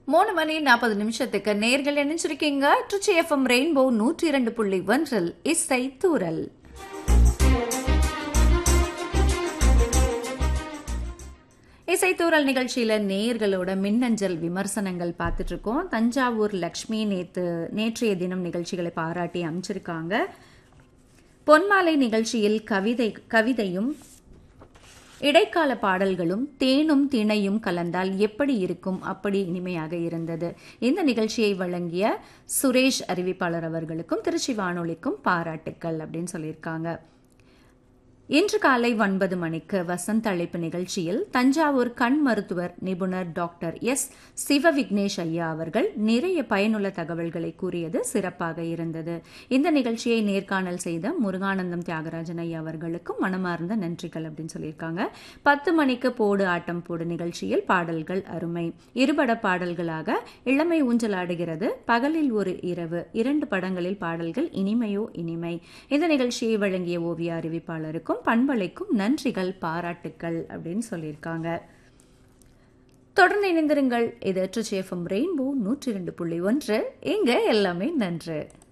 மூணு மணி நாற்பது நிமிஷத்துக்கு நேர்கள் நினைச்சிருக்கீங்க ட்ரிச்சி எஃப்எம் ரெயின்போ நூற்றி இரண்டு புள்ளி ஒன்றில் இசை தூரல் இசைத்தூரல் நிகழ்ச்சியில நேயர்களோட மின்னஞ்சல் விமர்சனங்கள் பார்த்துட்டு இருக்கோம் தஞ்சாவூர் லக்ஷ்மி நேத்து நேற்றைய தினம் நிகழ்ச்சிகளை பாராட்டி அமைச்சிருக்காங்க பொன்மாலை நிகழ்ச்சியில் கவிதை கவிதையும் இடைக்கால பாடல்களும் தேனும் திணையும் கலந்தால் எப்படி இருக்கும் அப்படி இனிமையாக இருந்தது இந்த நிகழ்ச்சியை வழங்கிய சுரேஷ் அறிவிப்பாளர் அவர்களுக்கும் திருச்சி வானொலிக்கும் பாராட்டுக்கள் அப்படின்னு சொல்லியிருக்காங்க இன்று காலை ஒன்பது மணிக்கு வசந்த் அழைப்பு நிகழ்ச்சியில் தஞ்சாவூர் கண் மருத்துவர் நிபுணர் டாக்டர் எஸ் சிவ விக்னேஷ் ஐயா அவர்கள் நிறைய பயனுள்ள தகவல்களை கூறியது சிறப்பாக இருந்தது இந்த நிகழ்ச்சியை நேர்காணல் செய்த முருகானந்தம் தியாகராஜன் ஐயா அவர்களுக்கும் மனமார்ந்த நன்றிகள் அப்படின்னு சொல்லியிருக்காங்க பத்து மணிக்கு போடு ஆட்டம் போடு நிகழ்ச்சியில் பாடல்கள் அருமை இருபட பாடல்களாக இளமை ஊஞ்சலாடுகிறது பகலில் ஒரு இரவு இரண்டு படங்களில் பாடல்கள் இனிமையோ இனிமை இந்த நிகழ்ச்சியை வழங்கிய ஓவிய அறிவிப்பாளருக்கும் பண்பலைக்கும் நன்றிகள் பாராட்டுக்கள் அப்படின்னு சொல்லியிருக்காங்க தொடர்ந்து இணைந்திருங்கள் இது ட்ரிச்சி எஃப்எம் ரெயின்போ நூற்றி இரண்டு புள்ளி ஒன்று இங்க எல்லாமே நன்று